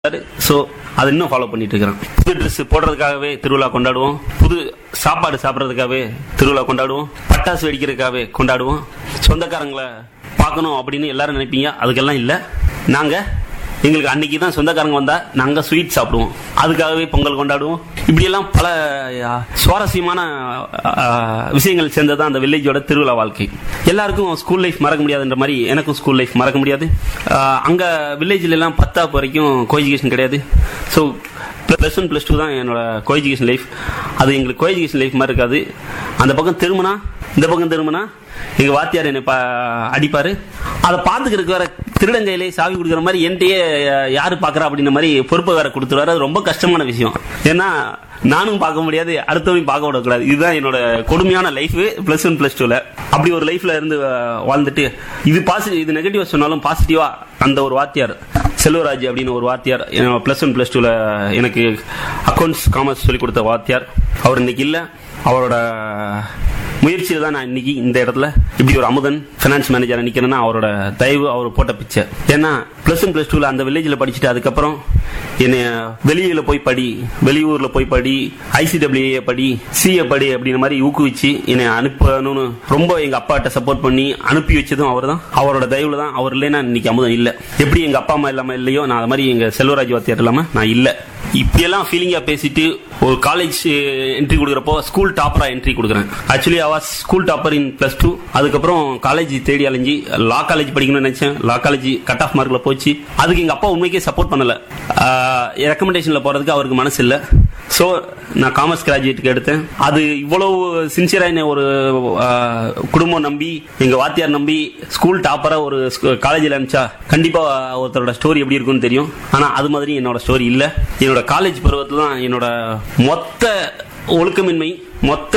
So அதை இன்னும் follow பண்ணிட்டு இருக்கிறேன் புது ட்ரெஸ் போடுறதுக்காகவே திருவிழா கொண்டாடுவோம் புது சாப்பாடு சாப்பிட்றதுக்காகவே திருவிழா கொண்டாடுவோம் பட்டாசு வெடிக்கிறதுக்காகவே கொண்டாடுவோம் சொந்தக்காரங்களை பார்க்கணும் அப்படின்னு எல்லாரும் நினைப்பீங்க அதுக்கெல்லாம் இல்லை நாங்கள் எங்களுக்கு அன்னைக்கு தான் சொந்தக்காரங்க வந்தா நாங்கள் ஸ்வீட் சாப்பிடுவோம் அதுக்காகவே பொங்கல் கொண்டாடுவோம் இப்படியெல்லாம் பல ஆ, சுவாரஸ்யமான ஆ, விஷயங்கள் சேர்ந்தது அந்த வில்லேஜோட திருவிழா வாழ்க்கை எல்லாருக்கும் ஸ்கூல் லைஃப் மறக்க முடியாதுன்ற மாதிரி எனக்கும் ஸ்கூல் லைஃப் மறக்க முடியாது ஆ, அங்க வில்லேஜ்ல எல்லாம் பத்தாவது வரைக்கும் கோ எஜுகேஷன் கிடையாது so plus one plus two தான் என்னோட கோ எஜுகேஷன் லைஃப் அது எங்களுக்கு கோ எஜுகேஷன் லைஃப் மாதிரி இருக்காது அந்த பக்கம் திரும்பினா இந்த பக்கம் திரும்பினா எங்க வாத்தியார் என்னை பா அடிப்பாரு அதை பார்த்துக்கிறதுக்கு வேற திருடங்கையிலே சாவி கொடுக்குற மாதிரி என்கிட்டயே யாரு பாக்குறா அப்படின்ற மாதிரி பொறுப்பை வேற கொடுத்துருவாரு அது ரொம்ப கஷ்டமான விஷயம் ஏன்னா நானும் பார்க்க முடியாது அடுத்தவனையும் பார்க்க விடக்கூடாது இதுதான் என்னோட கொடுமையான லைஃப் பிளஸ் ஒன் பிளஸ் டூல அப்படி ஒரு லைஃப்ல இருந்து அஹ், வாழ்ந்துட்டு இது பாசிட்டிவ் இது நெகட்டிவா சொன்னாலும் பாசிட்டிவா அந்த ஒரு வாத்தியார் செல்வராஜ் அப்படின்னு ஒரு வாத்தியார் பிளஸ் ஒன் பிளஸ் டூல எனக்கு அக்கௌண்ட்ஸ் காமர்ஸ் சொல்லி கொடுத்த வாத்தியார் அவர் இன்னைக்கு இல்ல அவரோட முயற்சியில தான் நான் இன்னைக்கு இந்த இடத்துல இப்படி ஒரு அமுதன் ஃபைனான்ஸ் மேனேஜர் நிக்கிறேன்னா அவரோட தயவு அவர் போட்ட பிச்சை ஏன்னா பிளஸ் ஒன் பிளஸ் டூல அந்த வில்லேஜ்ல படிச்சுட்டு அதுக்கப்புறம் என்னை வெளியில போய் படி வெளியூர்ல போய் படி ஐசிடபிள்யூஏ படி சிஏ படி அப்படின்ற மாதிரி ஊக்குவிச்சு என்னை அனுப்பணும்னு ரொம்ப எங்க அப்பாட்ட சப்போர்ட் பண்ணி அனுப்பி வச்சதும் அவர் தான் அவரோட தயவுல தான் அவர் இல்லைன்னா இன்னைக்கு அமுதம் இல்ல எப்படி எங்க அப்பா அம்மா இல்லாம இல்லையோ நான் அது மாதிரி எங்க செல்வராஜ் வாத்தியார் இல்லாம நான் இல்ல இப்படியெல்லாம் ஃபீலிங்கா பேசிட்டு ஒரு காலேஜ் என்ட்ரி கொடுக்குறப்போ ஸ்கூல் டாப்பரா என்ட்ரி கொடுக்குறேன் actually was school topper in plus two அதுக்கப்புறம் காலேஜ் தேடி அலைஞ்சி லா காலேஜ் படிக்கணும்னு நினைச்சேன் லா காலேஜ் கட் ஆஃப் மார்க்ல போச்சு அதுக்கு எங்க அப்பா உண்மைக்கே சப்போர்ட் பண்ணல ரெக்கமெண்டேஷன்ல போறதுக்கு அவருக்கு மனசு இல்ல ஸோ நான் காமர்ஸ் கிராஜுவேட்டுக்கு எடுத்தேன் அது இவ்வளவு சின்சியரா என்ன ஒரு ஆஹ், குடும்பம் நம்பி எங்க வாத்தியார் நம்பி ஸ்கூல் டாப்பரா ஒரு காலேஜில் அனுப்பிச்சா கண்டிப்பா ஒருத்தரோட ஸ்டோரி எப்படி இருக்கும்னு தெரியும் ஆனா அது மாதிரி என்னோட ஸ்டோரி இல்ல என்னோட காலேஜ் பருவத்துல தான் என்னோட மொத்த ஒழுக்கமின்மை மொத்த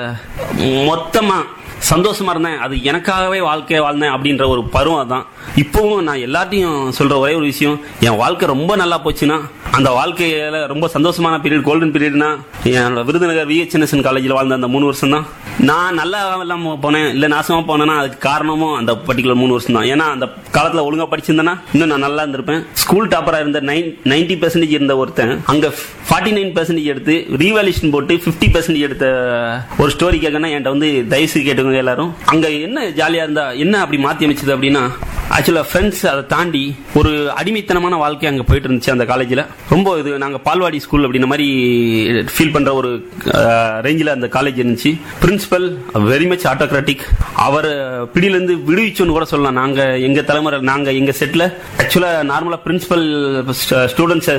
மொத்தமா சந்தோஷமா இருந்தேன் அது எனக்காகவே வாழ்க்கையை வாழ்ந்தேன் அப்படின்ற ஒரு பருவம் அதான் இப்பவும் நான் எல்லாத்தையும் சொல்ற ஒரே ஒரு விஷயம் என் வாழ்க்கை ரொம்ப நல்லா போச்சுன்னா அந்த வாழ்க்கையில ரொம்ப சந்தோஷமான பீரியட் கோல்டன் பீரியட்னா என்னோட விருதுநகர் விஹெச்என்எஸ்என் காலேஜில் வாழ்ந்த அந்த மூணு வருஷம் தான் நான் நல்லா இல்லாம போனேன் இல்ல நாசமா போனேன்னா அதுக்கு காரணமும் அந்த பர்டிகுலர் மூணு வருஷம் தான் ஏன்னா அந்த காலத்துல ஒழுங்கா படிச்சிருந்தேன்னா இன்னும் நான் நல்லா இருந்திருப்பேன் ஸ்கூல் டாப்பரா இருந்த நைன் நைன்டி பெர்சன்டேஜ் இருந்த ஒருத்தன் அங்க ஃபார்ட்டி நைன் பெர்சன்டேஜ் எடுத்து ரீவால்யூஷன் போட்டு ஃபிஃப்டி பெர்சன்டேஜ் எடுத்த ஒரு ஸ்டோரி கேட்கணும் என்கிட்ட வந்து தயவுசு கேட்டுக்கோங்க எல்லாரும் அங்க என்ன ஜாலியா இருந்தா என்ன அப்படி மாத்தி அமைச்சது அப்படின்னா ஆக்சுவலா ஃப்ரெண்ட்ஸ் அதை தாண்டி ஒரு அடிமைத்தனமான வாழ்க்கை அங்க போயிட்டு இருந்துச்சு அந்த காலேஜ்ல ரொம்ப இது நாங்க பால்வாடி ஸ்கூல் அப்படின்ற மாதிரி ஃபீல் பண்ற ஒரு ரேஞ்சில் அந்த காலேஜ் இருந்துச்சு பிரின்சிபல் வெரி மச் ஆட்டோகிராட்டிக் அவர் பிடியிலிருந்து விடுவிச்சோன்னு கூட சொல்லலாம் நாங்க எங்க தலைமுறை நாங்க எங்க செட்ல ஆக்சுவலா நார்மலா பிரின்சிபல் ஸ்டூடெண்ட்ஸ்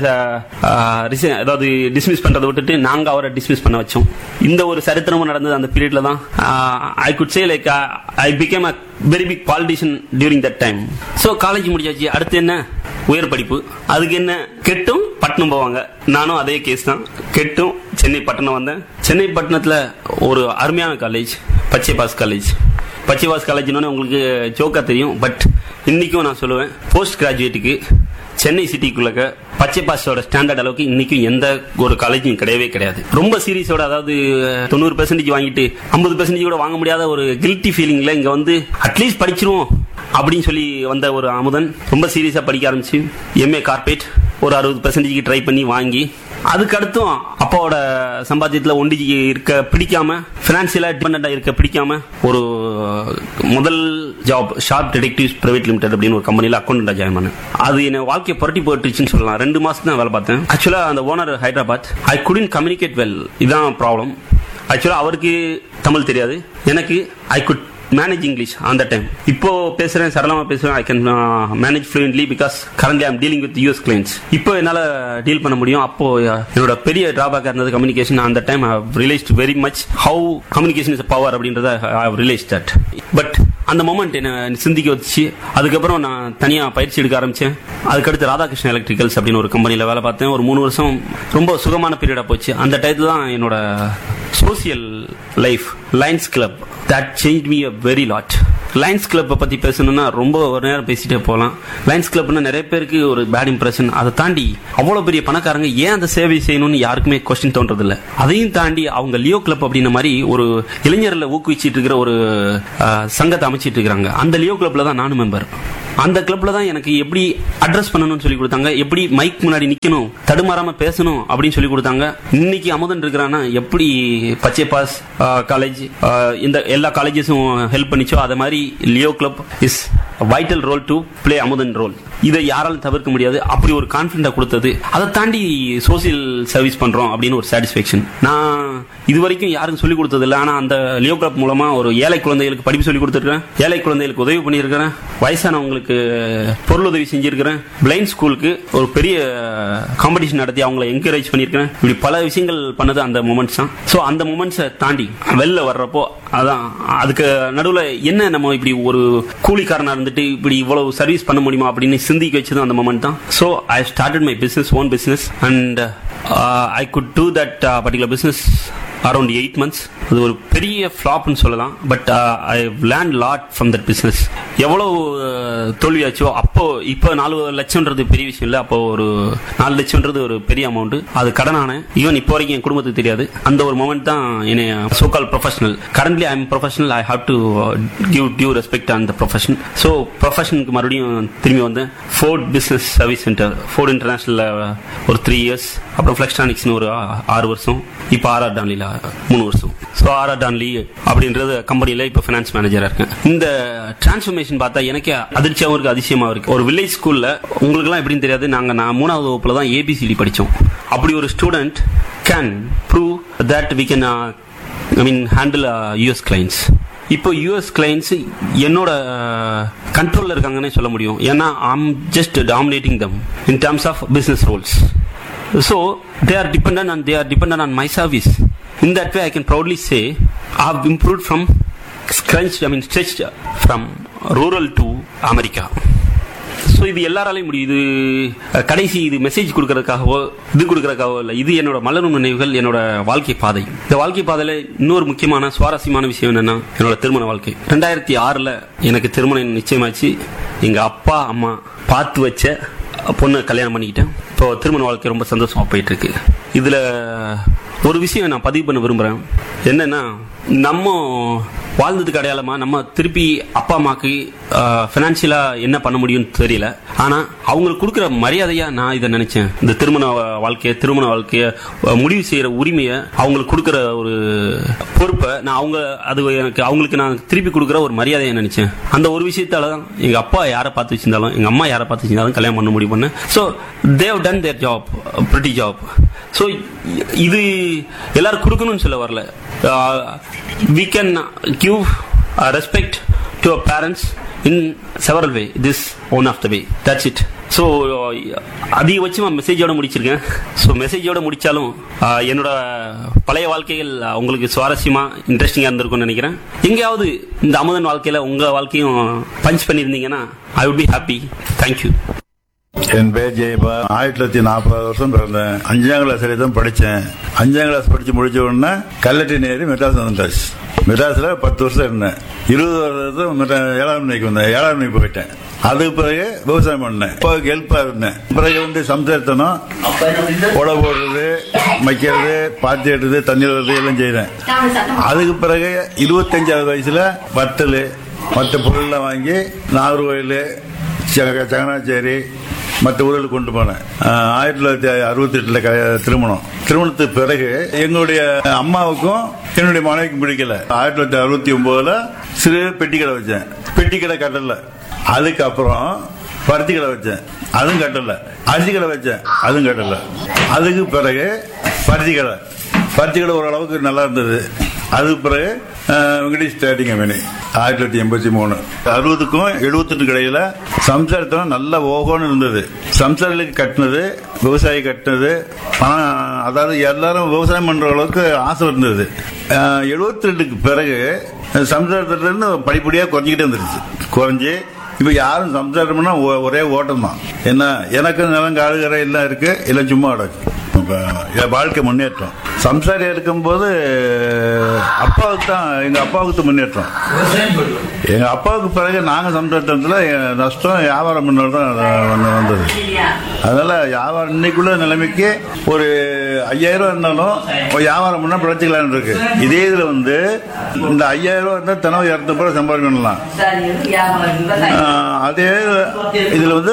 அதாவது டிஸ்மிஸ் பண்றதை விட்டுட்டு நாங்க அவரை டிஸ்மிஸ் பண்ண வச்சோம் இந்த ஒரு சரித்திரமும் நடந்தது அந்த பீரியட்ல தான் I could say like I became a very big politician during that time so college முடிஞ்சாச்சு அடுத்து என்ன உயர் படிப்பு அதுக்கு என்ன கெட்டும் பட்டணம் போவாங்க நானும் அதே கேஸ் தான் கெட்டும் சென்னை பட்டணம் வந்தேன் சென்னை பட்டணத்துல ஒரு அருமையான காலேஜ் பச்சை பாஸ் காலேஜ் பச்சை பாஸ் காலேஜ்னு உங்களுக்கு ஜோக்கா தெரியும் பட் இன்னைக்கும் நான் சொல்லுவேன் போஸ்ட் கிராஜுவேட்டுக்கு சென்னை சிட்டிக்குள்ள பச்சை பாஸோட ஸ்டாண்டர்ட் அளவுக்கு இன்னைக்கும் எந்த ஒரு காலேஜும் கிடையவே கிடையாது ரொம்ப சீரியஸோட அதாவது தொண்ணூறு பெர்சன்டேஜ் வாங்கிட்டு ஐம்பது பெர்சன்டேஜ் கூட வாங்க முடியாத ஒரு கில்ட்டி ஃபீலிங்ல இங்க வந்து அட்லீஸ்ட் படிச்சிருவோம் அப்படின்னு சொல்லி வந்த ஒரு அமுதன் ரொம்ப சீரியஸா படிக்க ஆரம்பிச்சு எம்ஏ கார்பரேட் ஒரு அறுபது பெர்சன்டேஜ் ட்ரை பண்ணி வாங்கி அதுக்கு அடுத்தும் அப்பாவோட சம்பாத்தியத்துல ஒண்டி இருக்க பிடிக்காம பினான்சியலா டிபெண்டா இருக்க பிடிக்காம ஒரு முதல் job sharp detectives private limited அப்படின்னு ஒரு கம்பெனில அக்கௌண்டா ஜாயின் பண்ணேன் அது என்ன வாழ்க்கையை புரட்டி போட்டுச்சுன்னு சொல்லலாம் ரெண்டு மாசம் தான் வேலை பார்த்தேன் ஆக்சுவலா அந்த owner Hyderabad I couldn't communicate well இதான் ப்ராப்ளம் ஆக்சுவலா அவருக்கு தமிழ் தெரியாது எனக்கு ஐ குட் மேனேஜ் இங்கிலீஷ் அந்த டைம் இப்போ பேசுறேன் சரளமா பேசுறேன் I can manage fluently because currently I'm dealing with US clients இப்போ என்னால டீல் பண்ண முடியும் அப்போ uh, என்னோட பெரிய டிராபேக் இருந்தது கம்யூனிகேஷன் அந்த time I realised very much how communication is power அப்படின்றத ஐ ரிலைஸ் தட் பட் அந்த மொமெண்ட் என்ன சிந்திக்க வச்சு அதுக்கப்புறம் நான் தனியா பயிற்சி எடுக்க ஆரம்பிச்சேன் அதுக்கடுத்து ராதாகிருஷ்ணன் எலக்ட்ரிக்கல்ஸ் அப்படின்னு ஒரு கம்பெனில வேலை பார்த்தேன் ஒரு மூணு வருஷம் ரொம்ப சுகமான பீரியடா போச்சு அந்த டயத்துல தான் என்னோட social life lions club that change me a very lot lions கிளப்பை பத்தி பேசணும்னா ரொம்ப ஒரு நேரம் பேசிட்டே போகலாம் லைன்ஸ் கிளப்னா நிறைய பேருக்கு ஒரு பேட் இம்ப்ரெஷன் அதை தாண்டி அவ்வளவு பெரிய பணக்காரங்க ஏன் அந்த சேவை செய்யணும்னு யாருக்குமே கொஸ்டின் தோன்றது இல்ல அதையும் தாண்டி அவங்க லியோ கிளப் அப்படின்ற மாதிரி ஒரு இளைஞர்ல ஊக்குவிச்சிட்டு இருக்கிற ஒரு அஹ், சங்கத்தை அமைச்சிட்டு இருக்காங்க அந்த லியோ கிளப்ல தான் நானும் மெம்பர் அந்த கிளப்ல தான் எனக்கு எப்படி அட்ரஸ் பண்ணணும்னு சொல்லி கொடுத்தாங்க எப்படி மைக் முன்னாடி நிக்கணும் தடுமாறாம பேசணும் அப்படின்னு சொல்லி கொடுத்தாங்க இன்னைக்கு அமுதன் இருக்கிறான்னா எப்படி பச்சை பாஸ் காலேஜ் இந்த எல்லா காலேஜஸும் ஹெல்ப் பண்ணிச்சோ அதே மாதிரி leo club is vital role to play Amudhan role இதை யாராலும் தவிர்க்க முடியாது அப்படி ஒரு கான்பிடண்டா கொடுத்தது அதை தாண்டி சோசியல் சர்வீஸ் பண்றோம் அப்படின்னு ஒரு சாட்டிஸ்பேக்ஷன் நான் இது வரைக்கும் யாருக்கும் சொல்லி கொடுத்தது இல்லை ஆனா அந்த லியோ கிளப் மூலமா ஒரு ஏழை குழந்தைகளுக்கு படிப்பு சொல்லி கொடுத்துருக்கேன் ஏழை குழந்தைகளுக்கு உதவி பண்ணியிருக்கிறேன் வயசானவங்களுக்கு பொருள் உதவி செஞ்சிருக்கிறேன் பிளைண்ட் ஸ்கூலுக்கு ஒரு பெரிய காம்படிஷன் நடத்தி அவங்கள என்கரேஜ் பண்ணியிருக்கிறேன் இப்படி பல விஷயங்கள் பண்ணது அந்த மூமெண்ட்ஸ் தான் ஸோ அந்த மூமெண்ட்ஸை தாண்டி வெளில வர்றப்போ அதான் அதுக்கு நடுவில் என்ன நம்ம இப்படி ஒரு கூலிக்காரனா இருந்துட்டு இப்படி இவ்வளவு சர்வீஸ் பண்ண முடியுமா அப்படின்னு சிந்திக்க வச்சதும் அந்த மூமெண்ட் தான் so I started my business own business and I could do that particular business around eight months அது ஒரு பெரிய ஃப்ளாப்னு சொல்லலாம் but I learnt lot from that business எவ்வளவு தோல்வியாச்சோ அப்போ இப்போ நாலு லட்சம்ன்றது பெரிய விஷயம் இல்லை அப்போ ஒரு நாலு லட்சம்ன்றது ஒரு பெரிய அமௌண்ட் அது கடனான ஈவன் இப்போ வரைக்கும் என் குடும்பத்துக்கு தெரியாது அந்த ஒரு மூமெண்ட் தான் என்னை so called professional currently I am professional I have to give due respect on the profession so ப்ரொஃபஷனுக்கு மறுபடியும் திரும்பி வந்தேன் Ford business service centre Ford இன்டர்நேஷனலில் ஒரு த்ரீ இயர்ஸ் அப்புறம் ஃபிளெக்ஸ்டானிக்ஸ்னு ஒரு ஆறு வருஷம் இப்போ ஆர்ஆர் டான்லியில் மூணு வருஷம் ஸோ ஆர்ஆர் டான்லி அப்படின்றது கம்பெனியில் இப்போ ஃபினான்ஸ் மேனேஜராக இருக்கேன் இந்த டிரான்ஸ்ஃபர்மேஷன் பார்த்தா எனக்கே அதிர்ச்சியாகவும் இருக்கு அதிசயமாக இருக்கு ஒரு வில்லேஜ் ஸ்கூலில் உங்களுக்குலாம் எப்படின்னு தெரியாது நாங்கள் நான் மூணாவது வகுப்பில் தான் ஏபிசிடி படித்தோம் அப்படி ஒரு student can prove that we can I mean handle US clients இப்போ யூஎஸ் கிளைண்ட்ஸ் என்னோட கண்ட்ரோலில் இருக்காங்கன்னே சொல்ல முடியும் ஏன்னா I'm just dominating them in terms of business roles so they are dependent and they are dependent on my service in that way i can proudly say i have improved from scrunched i mean stretched from rural to america so இது எல்லாராலையும் முடியும் இது அஹ், கடைசி இது message கொடுக்கறதுக்காகவோ இது கொடுக்கறதுக்காகவோ இல்லை இது என்னோட மலரும் நினைவுகள் என்னோட வாழ்க்கை பாதை இந்த வாழ்க்கை பாதையில இன்னொரு முக்கியமான சுவாரஸ்யமான விஷயம் என்னன்னா என்னோட திருமண வாழ்க்கை ரெண்டாயிரத்தி ஆறுல எனக்கு திருமணம் நிச்சயமாச்சு எங்க அப்பா அம்மா பார்த்து வச்ச பொண்ணு கல்யாணம் பண்ணிக்கிட்டேன் இப்போ திருமண வாழ்க்கை ரொம்ப சந்தோஷமா போயிட்டு இருக்கு இதுல ஒரு விஷயம் நான் பதிவு பண்ண விரும்புறேன் என்னன்னா நம்ம வாழ்ந்ததுக்கு அடையாளமா நம்ம திருப்பி அப்பா அம்மாக்கு பினான்சியலா என்ன பண்ண முடியும்னு தெரியல ஆனா அவங்களுக்கு கொடுக்குற மரியாதையா நான் இதை நினைச்சேன் இந்த திருமண வா- வாழ்க்கைய திருமண வாழ்க்கைய அஹ், முடிவு செய்யற உரிமையை அவங்களுக்கு கொடுக்குற ஒரு பொறுப்பை நான் அவங்க அது எனக்கு அவங்களுக்கு நான் திருப்பி கொடுக்குற ஒரு மரியாதையை நினைச்சேன் அந்த ஒரு விஷயத்தால தான் எங்க அப்பா யாரை பார்த்து வச்சிருந்தாலும் எங்க அம்மா யாரை பார்த்து வச்சிருந்தாலும் கல்யாணம் பண்ண முடிவு பண்ணேன் so they've done their job pretty job so இது எல்லாரும் கொடுக்கணும்னு சொல்ல வரல we can give respect to our parents in several way this one of the way that's it so அதிகபட்சமாக மெசேஜோட முடிச்சிருக்கேன் ஸோ மெசேஜோட முடிச்சாலும் ஆஹ், என்னோட பழைய வாழ்க்கைகள் உங்களுக்கு சுவாரஸ்யமா இன்ட்ரெஸ்டிங்காக இருந்திருக்கும்னு நினைக்கிறேன் எங்கேயாவது இந்த அமுதன் வாழ்க்கையில் உங்கள் வாழ்க்கையும் பஞ்ச் பண்ணியிருந்தீங்கன்னா I would be happy thank you என் பேர் ஜெயபா ஆயிரத்தி தொள்ளாயிரத்தி நாற்பது வருஷம் பிறந்தேன் அஞ்சாம் கிளாஸ் வரை தான் படித்தேன் அஞ்சாம் கிளாஸ் படித்து முடிச்ச உடனே கல்லட்டி நேரி மெட்ராஸ் வந்தாச்சு மெட்ராஸில் பத்து வருஷம் இருந்தேன் இருபது வருஷம் மெட்ரா- ஏழாம் மணிக்கு வந்தேன் ஏழாம் மணிக்கு போயிட்டேன் அதுக்கு பிறகு விவசாயம் பண்ணேன் அப்பாவுக்கு ஹெல்ப்பாக இருந்தேன் பிறகு வந்து சம்சாரத்தனம் உழவு போடுறது வைக்கிறது பாத்தி எடுறது தண்ணி விடுறது எல்லாம் செய்கிறேன் அதுக்கு பிறகு இருபத்தஞ்சாவது வயசுல வத்தல் மற்ற பொருள்லாம் வாங்கி நாகர்கோயில் சங்கனாச்சேரி மற்ற ஊர்களுக்கு கொண்டு போனேன் ஆஹ் ஆயிரத்தி தொள்ளாயிரத்தி அறுபத்தி எட்டுல திருமணம் திருமணத்துக்கு பிறகு எங்களுடைய அம்மாவுக்கும் என்னுடைய மனைவிக்கும் பிடிக்கல ஆயிரத்தி தொள்ளாயிரத்தி அறுபத்தி ஒன்பதுல சிறு பெட்டி கடை வச்சேன் பெட்டி கடை கட்டல அதுக்கப்புறம் பருத்தி கடை வச்சேன் அதுவும் கட்டல அரிசி கடை வச்சேன் அதுவும் கட்டல அதுக்கு பிறகு பருத்தி கடை பருத்தி கடை ஓரளவுக்கு நல்லா இருந்தது அதுக்கு பிறகு அஹ், வெங்கடேஷ் ஸ்டேட்டிங் கம்பெனி ஆயிரத்தி தொள்ளாயிரத்தி எண்பத்தி மூணு அறுபதுக்கும் எழுபத்தெட்டு கடையில் சம்சாரத்தனம் நல்ல ஓகோன்னு இருந்தது சம்சாரிகளுக்கு கட்டினது விவசாயி கட்டினது பணம் அதாவது எல்லாரும் விவசாயம் பண்ற அளவுக்கு ஆசை இருந்தது எழுபத்தி ரெண்டுக்கு பிறகு சம்சாரத்திலிருந்து படிப்படியாக குறைஞ்சிக்கிட்டே வந்துருச்சு குறைஞ்சி இப்போ யாரும் சம்சாரம்னா ஒ- ஒரே ஓட்டம் தான் என்ன எனக்கு நிலம் காடுகரை எல்லாம் இருக்கு எல்லாம் சும்மா கிடக்கு என் வாழ்க்கை முன்னேற்றம் சம்சாரியா இருக்கும்போது அப்பாவுக்கு தான் எங்க அப்பாவுக்கு தான் முன்னேற்றம் எங்க அப்பாவுக்கு பிறகு நாங்க சம்சாரத்துல நஷ்டம் வியாபாரம் பண்ணது தான் வந்து- வந்தது அதனால வியாபாரம் இன்னைக்குள்ள நிலைமைக்கு ஒரு ஐயாயிரம் ரூபா இருந்தாலும் ஒரு வியாபாரம் பண்ணா பிழைச்சிக்கலாம்னு இருக்கு இதே இதுல வந்து இந்த ஐயாயிரம் ரூபா இருந்தா தினம் இரநூத்தி ரூபாய் சம்பாதிக்க பண்ணலாம் ஆஹ் அதே இதுல வந்து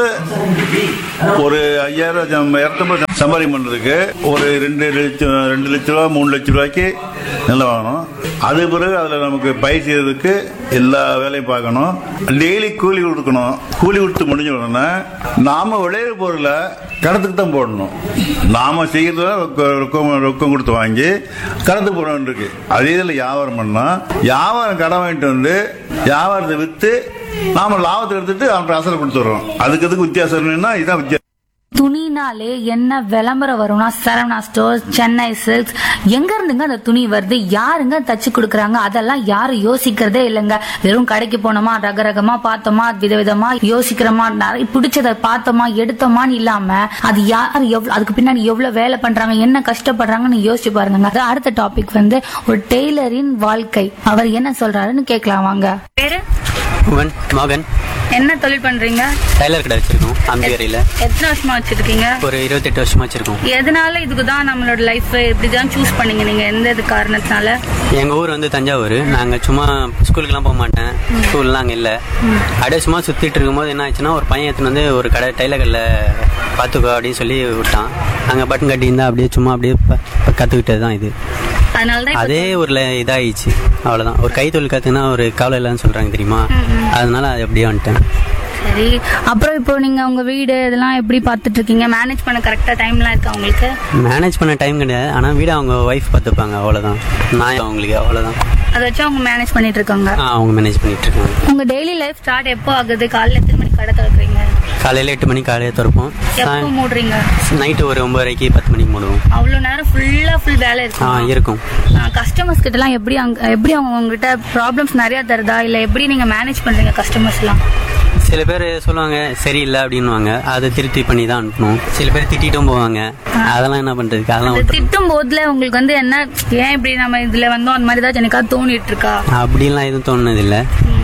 ஒரு ஐயாயிரம் சம்- இரநூத்தம்பது சம்பாதிக்கம் பண்றதுக்கு ஒரு ரெண்டு லட்சம் ரெண்டு லட்ச ரூபா மூணு லட்ச ரூபாய்க்கு நிலம் வாங்கணும் அது பிறகு அதுல நமக்கு பயிர் செய்யறதுக்கு எல்லா வேலையும் பார்க்கணும் டெய்லி கூலி கொடுக்கணும் கூலி கொடுத்து முடிஞ்ச உடனே நாம விளையிற பொருளை கடத்துக்கு தான் போடணும் நாம செய்யறத ரொக்க- ரொக்கம் ரொக்கம் கொடுத்து வாங்கி கடத்துக்கு போடணும் இருக்கு அதே இதில் வியாபாரம் பண்ணா வியாபாரம் கடன் வாங்கிட்டு வந்து வியாபாரத்தை வித்து நாம லாபத்தை எடுத்துட்டு அவனுக்கு அசலை கொடுத்துடுறோம் அதுக்கு அதுக்கு வித்தியாசம் என்னன்னா இதான் வித்தியாசம் துணினாலே என்ன விளம்பரம் வரும்னா சரவணா ஸ்டோர் சென்னை சில்க்ஸ் எங்க இருந்துங்க அந்த துணி வருது யாருங்க தச்சு கொடுக்கறாங்க அதெல்லாம் யாரும் யோசிக்கிறதே இல்லைங்க வெறும் கடைக்கு போனோமா ரக ரகமா பார்த்தோமா விதவிதமா யோசிக்கிறோமா நிறைய பிடிச்சத பார்த்தோமா எடுத்தோமான்னு இல்லாம அது யார் எவ்வளவு அதுக்கு பின்னாடி எவ்வளவு வேலை பண்றாங்க என்ன கஷ்டப்படுறாங்கன்னு யோசிச்சு பாருங்க அது அடுத்த டாபிக் வந்து ஒரு டெய்லரின் வாழ்க்கை அவர் என்ன சொல்றாருன்னு கேட்கலாம் வாங்க பேரு மோகன் மோகன் என்ன தொழில் பண்றீங்க டைலர் கடை வச்சிருக்கோம் அம்பிகரியில் எத்தனை வருஷமா வச்சிருக்கீங்க ஒரு இருபத்தெட்டு வருஷமா வச்சிருக்கோம் எதனால இதுக்கு தான் நம்மளோட லைஃப் இப்படிதான் சூஸ் பண்ணீங்க நீங்க எந்த இது காரணத்தினால எங்கள் ஊர் வந்து தஞ்சாவூர் நாங்கள் சும்மா ஸ்கூலுக்குலாம் போக மாட்டேன் ஸ்கூல்லாம் அங்கே இல்லை அப்படியே சும்மா சுற்றிட்டு இருக்கும்போது என்ன ஆச்சுன்னா ஒரு பையன் எடுத்துன்னு வந்து ஒரு கடை டைலர் கடையில் பார்த்துக்கோ அப்படின்னு சொல்லி விட்டான் அங்கே பட்டன் கட்டி இருந்தால் அப்படியே சும்மா அப்படியே கற்றுக்கிட்டது தான் இது அதனால தான் அதே ஒரு ல- இதாயிடுச்சு அவ்வளோதான் ஒரு கைத்தொழில் கற்றுனா ஒரு கவலை இல்லைன்னு சொல்கிறாங்க தெரியுமா அதனால அது அப்படியே வந்துட்டேன் சரி அப்புறம் இப்போ நீங்க உங்க வீடு இதெல்லாம் எப்படி பார்த்துட்டு இருக்கீங்க மேனேஜ் பண்ண கரெக்டா டைம்லாம் இருக்கா உங்களுக்கு மேனேஜ் பண்ண டைம் கிடையாது ஆனால் வீடு அவங்க ஒய்ஃப் பார்த்துப்பாங்க அவ்வளோதான் நான் அவங்களுக்கு அவ்வளோதான் அதை வச்சு அவங்க மேனேஜ் பண்ணிட்டு இருக்காங்க ஆ அவங்க மேனேஜ் பண்ணிட்டு இருக்காங்க உங்க டெய்லி லைஃப் ஸ்டார்ட் எப்போ ஆகுது காலைல எத்தனை மணிக்கு கடை திறக்கிறீங்க காலையில் எட்டு மணிக்கு காலையில் திறப்போம் எப்போ மூடுறீங்க நைட்டு ஒரு ஒன்பதரைக்கு பத்து மணிக்கு மூடுவோம் அவ்வளவு நேரம் ஃபுல்லா ஃபுல் வேலை ஆ இருக்கு இருக்கும் கஸ்டமர்ஸ் கிட்ட எல்லாம் எப்படி அங்க எப்படி அவங்க உங்ககிட்ட ப்ராப்ளம்ஸ் நிறைய தருதா இல்ல எப்படி நீங்க மேனேஜ் பண்றீங்க கஸ்டமர்ஸ் எல்லாம் சில பேர் சொல்லுவாங்க சரியில்லை அப்படின்னுவாங்க அதை திருத்தி பண்ணி தான் அனுப்பணும் சில பேர் திட்டிட்டும் போவாங்க அதெல்லாம் என்ன பண்றதுக்கு அதெல்லாம் அந்த விட்டுரும். திட்டும் போதுல உங்களுக்கு வந்து என்ன ஏன் இப்படி நம்ம இதுல வந்தோம் அந்த மாதிரி ஏதாச்சும் எனக்காவது தோணிட்டு இருக்கா அப்படின்லாம் எதுவும் தோணுனது இல்லை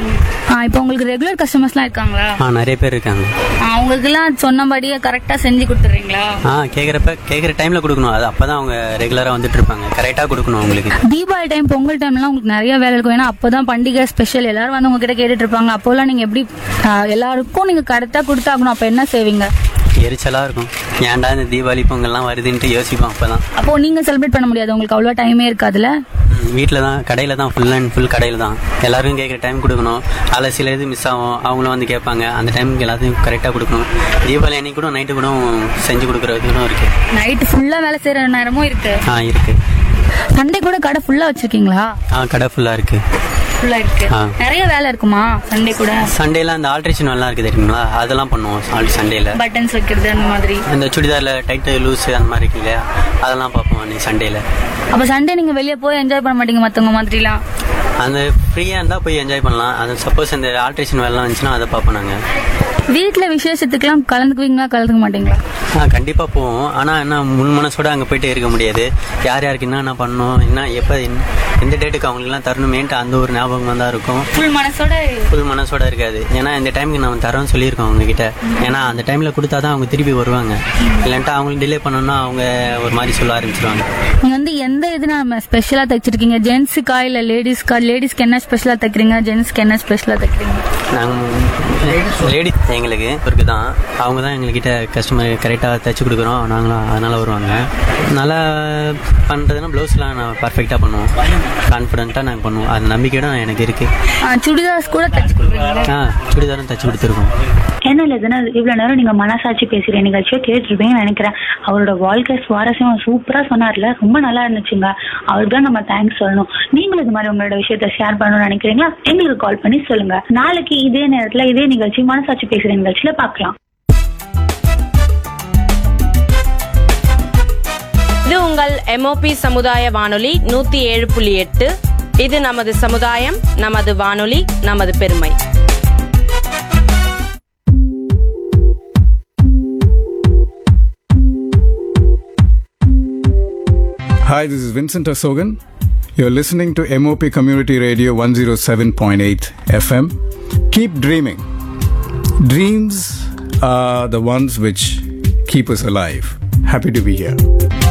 ஆ, இப்போ உங்களுக்கு ரெகுலர் கஸ்டமர்ஸ்லாம் இருக்காங்களா ஆ நிறைய பேர் இருக்காங்க அவங்களுக்குலாம் சொன்னபடியே கரெக்டா செஞ்சு கொடுத்துறீங்களா ஆ கேட்குறப்ப கேட்குற டைமில் கொடுக்கணும் அது அப்போ தான் அவங்க ரெகுலராக வந்துட்டு இருப்பாங்க கரெக்டாக கொடுக்கணும் அவங்களுக்கு தீபாவளி டைம் பொங்கல் டைம்லாம் உங்களுக்கு நிறைய வேலை இருக்கும் ஏன்னா அப்பதான் பண்டிகை ஸ்பெஷல் எல்லாரும் வந்து உங்ககிட்ட கேட்டுட்டு இருப்பாங்க அப்போல்லாம் நீங்க எப்படி ஆ, எல்லாருக்கும் நீங்க கரெக்டா கொடுத்தாகணும் அப்ப என்ன செய்வீங்க எரிச்சலாக இருக்கும் ஏன்டா இந்த தீபாவளி பொங்கல்லாம் வருதுன்ட்டு யோசிப்போம் அப்போ தான் அப்போ நீங்க செலிப்ரேட் பண்ண முடியாது உங்களுக்கு அவ்வளோ டைமே இருக்காதுல்ல வீட்டில் தான் கடையில் தான் ஃபுல் அண்ட் ஃபுல் கடையில் தான் எல்லாருக்கும் கேட்குற டைம் கொடுக்கணும் அதில் சில இது மிஸ் ஆகும் அவங்களும் வந்து கேட்பாங்க அந்த டைமுக்கு எல்லாத்தையும் கரெக்டாக கொடுக்கணும் தீபாவளி அன்னைக்கு கூட நைட்டு கூட செஞ்சு கொடுக்குறது கூட இருக்கு நைட்டு ஃபுல்லா வேலை செய்யற நேரமும் இருக்கு ஆ இருக்கு சண்டே கூட கடை ஃபுல்லா வச்சிருக்கீங்களா ஆ கடை ஃபுல்லாக இருக்கு ஃபுல்லா இருக்கு ஆ. நிறைய வேலை இருக்குமா சண்டே கூட சண்டேல அந்த ஆல்ட்ரேஷன் எல்லாம் இருக்கு தெரியுங்களா அதெல்லாம் பண்ணுவோம் ஆல் சண்டேல பட்டன்ஸ் வைக்கிறது அந்த மாதிரி இந்த சுடிதாரில் டைட்டு லூஸ் அந்த மாதிரி இருக்கு இல்லையா அதெல்லாம் பார்ப்போம் அன்னைக்கு சண்டேல அப்ப சண்டே நீங்க வெளியே போய் என்ஜாய் பண்ண மாட்டீங்க மத்தவங்க மாதிரிலாம் அந்த ஃப்ரீயாக இருந்தால் போய் என்ஜாய் பண்ணலாம் அது சப்போஸ் இந்த ஆல்ட்ரேஷன் வேலைலாம் இருந்துச்சுன்னா அதை பார்ப்போம் நாங்கள் வீட்டுல விசேஷத்துக்குலாம் கலந்துக்குவீங்களா கலந்துக்க மாட்டீங்களா ஆ கண்டிப்பாக போவோம் ஆனால் என்ன முன் மனசோட அங்கே போயிட்டு இருக்க முடியாது யார் யாருக்கு என்னென்ன பண்ணணும் என்ன எப்போ எந்த டேட்டுக்கு அவங்களுக்குலாம் தரணுமேன்ட்டு அந்த ஒரு ஞாபகம் தான் இருக்கும் ஃபுல் மனசோட ஃபுல் மனசோட இருக்காது ஏன்னா இந்த டைமுக்கு நம்ம தரோம்னு சொல்லியிருக்கோம் அவங்க கிட்ட ஏன்னா அந்த டைமில் கொடுத்தா தான் அவங்க திருப்பி வருவாங்க இல்லைன்ட்டு அவங்களுக்கு டிலே பண்ணோம்னா அவங்க ஒரு மாதிரி சொல்ல ஆரம்பிச்சிருவாங்க நீங்க வந்து எந்த இது நம்ம ஸ்பெஷலா தைச்சிருக்கீங்க ஜென்ஸுக்கா இல்ல லேடிஸ்க்கா லேடிஸ்க்கு என்ன ஸ்பெஷலா தைக்கிறீங்க ஜென்ஸ்க்கு என்ன ஸ்பெஷலா தைக்கிறீங்க நாங்கள் லேடி எங்களுக்கு இருக்கு தான் அவங்க தான் எங்ககிட்ட கஸ்டமர் கரெக்டாக தைச்சு கொடுக்குறோம் நாங்களும் அதனால் வருவாங்க நல்லா பண்ணுறதுனா ப்ளவுஸ்லாம் நான் பர்ஃபெக்டாக பண்ணுவோம் கான்ஃபிடென்ட்டாக நாங்கள் பண்ணுவோம் அது நம்பிக்கையோட எனக்கு இருக்குது சுடிதார்ஸ் கூட தைச்சு கொடுக்குறீங்களா ஆ சுடிதாரும் தைச்சு கொடுத்துருக்கோம் என்ன இல்லதுன்னா இவ்வளவு நேரம் நீங்க மனசாட்சி பேசுற நிகழ்ச்சியை கேட்டிருப்பீங்கன்னு நினைக்கிறேன் அவரோட வாழ்க்கை சுவாரஸ்யமா சூப்பரா சொன்னார்ல ரொம்ப நல்லா இருந்துச்சுங்க அவருக்கு தான் நம்ம தேங்க்ஸ் சொல்லணும் நீங்களும் இது மாதிரி உங்களோட விஷயத்த ஷேர் பண்ணணும்னு நினைக்கிறீங்களா எங்களுக்கு கால் பண்ணி சொல்லுங்க நாளைக்கு இதே நேரத்துல இதே நிகழ்ச்சி மனசாட்சி பேசுற நிகழ்ச்சியில பார்க்கலாம் இது உங்கள் எம்ஓபி சமுதாய வானொலி நூத்தி ஏழு புள்ளி எட்டு இது நமது சமுதாயம் நமது வானொலி நமது பெருமை Hi, this is Vincent Asogan. You're listening to MOP Community Radio 107.8 FM. Keep dreaming. Dreams are the ones which keep us alive. Happy to be here.